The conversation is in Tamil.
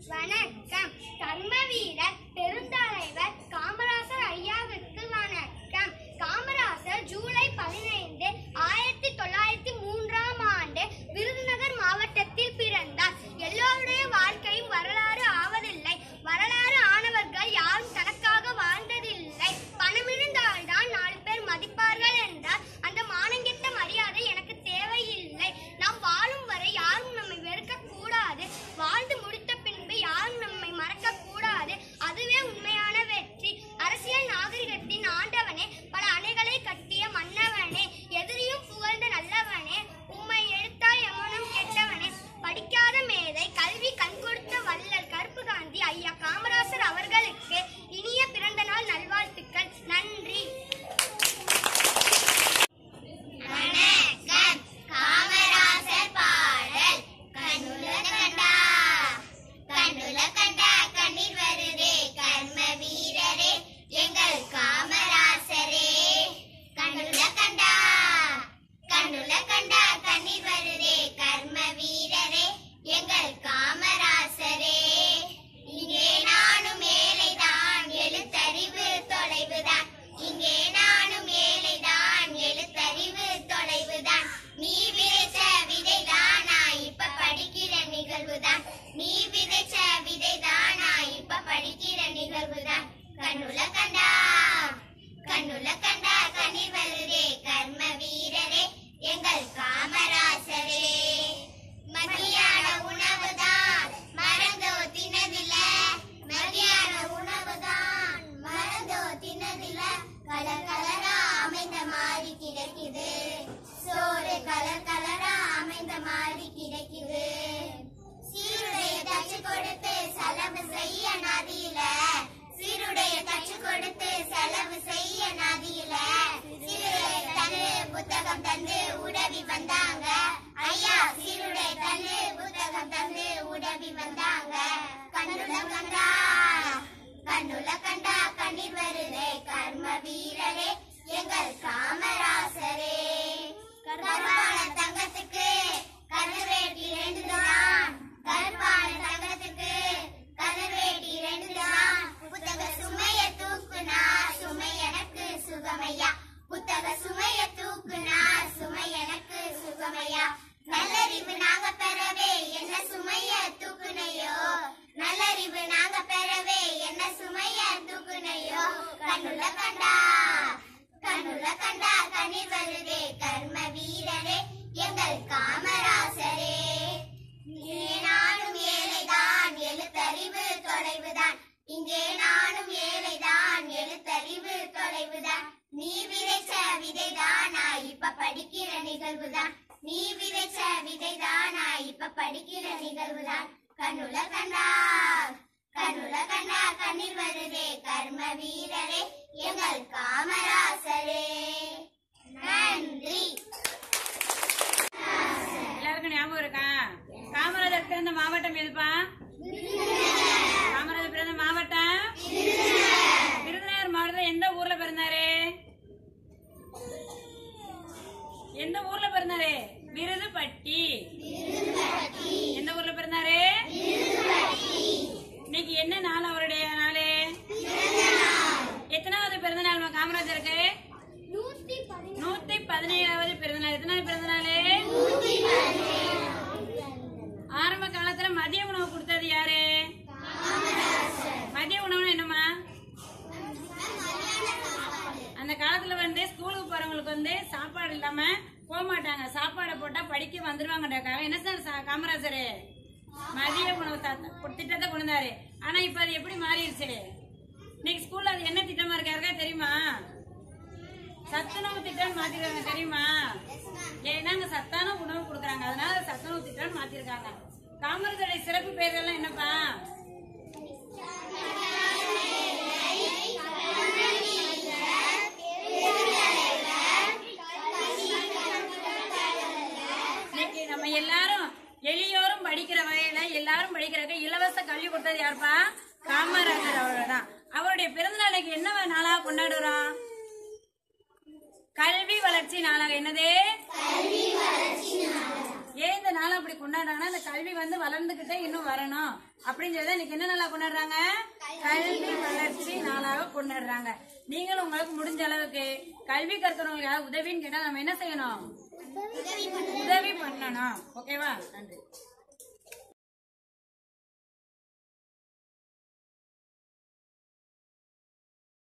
வணக்கம் கர்ம வீரர் பெருந்தலைவர் காமராசர் ஐயாவுக்கு வணக்கம் காமராசர் ஜூலை பதினைந்து ஆயிரத்தி தொள்ளாயிரத்தி மூன்றாம் ஆண்டு விருதுநகர் மாவட்டத்தில் பிறந்தார் எல்லோருடைய வாழ்க்கையும் வரலாறு ஆவதில்லை வரலாறு ஆனவர்கள் யாரும் தனக்காக வாழ்ந்ததில்லை பணமிருந்தால்தான் நாலு பேர் மதிப்பார்கள் என்றால் அந்த மானங்கெட்ட மரியாதை எனக்கு தேவையில்லை நாம் வாழும் வரை யாரும் நம்மை வெறுக்க கூடாது வாழ்ந்து முடித்த பின்பு யாரும் நம்மை மறக்க கூடாது அதுவே உண்மையான வெற்றி அரசியல் நாகரிகத்தின் ஆண்டவனே பல அணைகளை கட்டிய மன்னவனே எதிரியும் புகழ்ந்த நல்லவனே உம்மை எடுத்தால் எமனம் கெட்டவனே படிக்காத மேதை கல்வி கண் கொடுத்த வள்ளல் கருப்பு காந்தி ஐயா காமராசர் அவர்களுக்கு இனிய பிறந்த நாள் நல்வாழ்த்துக்கள் நன்றி வணக்கம் காமராசர் பாடல் கண்ணுல கண்டா கண்ணுல கண்டா கண்ணீர் வருதே கர்ம வீரரே எங்கள் காமராசரே கண்ணுல கண்டா கண்ணுல கண்டா கண்ணீர் வருதே கர்ம வீரரே எங்கள் காமராசரே இங்கே நானும் ஏழைதான் எழுத்தறிவு தொலைவுதான் இங்கே நானும் ஏழைதான் எழுத்தறிவு தொலைவுதான் நீ விதைச்ச விதைதானா இப்ப படிக்கிற நிகழ்வுதான் நீ விதைச்ச விதைதானா இப்ப படிக்கிற நிகழ்வுதான் கண்ணுல கண்டா கண்ணுல கண்டா கண்ணீர் வருதே கர்ம வீரரே எங்கள் காமராசரே மதியான உணவுதான் மறந்தோ தினதில மதியான உணவுதான் மறந்தோ தினதில கலர் கலரா அமைந்த மாதிரி கிடைக்குது சோறு கலர் கலரா அமைந்த மாதிரி கிடைக்குது சீருடைய தச்சு கொடுத்து செலவு செய்ய நதியில சீருடைய தச்சு கொடுத்து செலவு செய்ய நதியில சீருடைய தந்து புத்தகம் தந்து உதவி வந்தாங்க ஐயா சீருடை தந்து புத்தகம் தந்து உதவி வந்தாங்க கண்ணுல கண்டா கண்ணுல கண்டா கண்ணீர் வருதே கர்ம வீரரே எங்கள் காமராசரே கருப்பான தங்கத்துக்கு கருவேட்டி ரெண்டு தான் கருப்பான தங்கத்துக்கு கருவேட்டி ரெண்டு தான் புத்தக சுமைய தூக்குனா சுமை எனக்கு சுகமையா புத்தக சுமைய தூக்குனா சுமை எனக்கு சுகமையா நல்லறிவு நாங்க பெறவே என்ன சுமைய தூக்குனையோ நல்லறிவு நாங்க பெறவே என்ன சுமைய தூக்குனையோ கண்ணுல கண்டா கண்ணுல கண்டா கண்ணீர் வருதே கர்ம வீரரே எங்கள் காமராசரே இங்கே நானும் ஏழைதான் எழுத்தறிவு தொலைவுதான் இங்கே நானும் ஏழைதான் எழுத்தறிவு தொலைவுதான் நீ விதைச்ச விதைதானா இப்ப படிக்கிற நிகழ்வுதான் நீ விதைச்ச விதைதானா இப்ப படிக்கிற நிகழ்வுதான் கண்ணுல கண்டா கண்ணுல கண்டா கண்ணீர் வருதே கர்ம வீரரே எங்கள் காமராசரே நன்றி எல்லாருக்கும் ஞாபகம் இருக்கா காமராஜர் பிறந்த மாவட்டம் எதுப்பா காமராஜர் பிறந்த மாவட்டம் விருதுநகர் மாவட்டத்துல எந்த ஊர்ல பிறந்தாரு எந்த ஊர்ல பிறந்தாரு விருதுப்பட்டி எந்த ஊர்ல பிறந்தாரு இன்னைக்கு என்ன நாள் அவருடைய நாளு எத்தனாவது பிறந்த நாள் காமராஜருக்கு நூத்தி பதினொன்று நூத்தி பதினேழாவது பிறந்த நாள் எத்தனாவது பிறந்த நாளு ஆரம்ப காலத்துல மதிய உணவு கொடுத்தது யாரு மதிய உணவுனா என்னம்மா அந்த காலத்துல வந்து ஸ்கூலுக்கு போறவங்களுக்கு வந்து சாப்பாடு இல்லாம போக மாட்டாங்க சாப்பாடை போட்டா படிக்க வந்துருவாங்கன்றக்காக என்ன சார் சா- காமராஜர் மதிய உணவு த- த- திட்டத்தை கொண்டு வந்தாரு ஆனா இப்ப அது எப்படி மாறிடுச்சு இன்னைக்கு ஸ்கூல்ல அது என்ன திட்டமா இருக்கு யாருக்கா தெரியுமா சத்துணவு திட்டம் மாத்திருக்காங்க தெரியுமா ஏன்னா அங்க சத்தான உணவு கொடுக்குறாங்க அதனால சத்துணவு திட்டம் மாத்திருக்காங்க காமராஜருடைய சிறப்பு பெயர்கள்லாம் என்னப்பா இன்னைக்கு நம்ம எல்லாரும் எளியோரும் படிக்கிற வகையில எல்லாரும் படிக்கிறதுக்கு இலவச கல்வி கொடுத்தது யாருப்பா காமராஜர் அவர்கள் தான் அவருடைய பிறந்த நாளைக்கு என்ன நாளா கொண்டாடுறோம் கல்வி வளர்ச்சி நாளாக என்னது ஏன் இந்த நாள் அப்படி கொண்டாடுறாங்கன்னா இந்த கல்வி வந்து வளர்ந்துகிட்டே இன்னும் வரணும் அப்படிங்கறத இன்னைக்கு என்ன நாளா கொண்டாடுறாங்க கல்வி வளர்ச்சி நாளாக கொண்டாடுறாங்க நீங்களும் உங்களுக்கு முடிஞ்ச அளவுக்கு கல்வி கற்கிறவங்க யாராவது உதவின்னு கேட்டா நம்ம என்ன செய்யணும் உதவி பண்ணணும் ஓகேவா நன்றி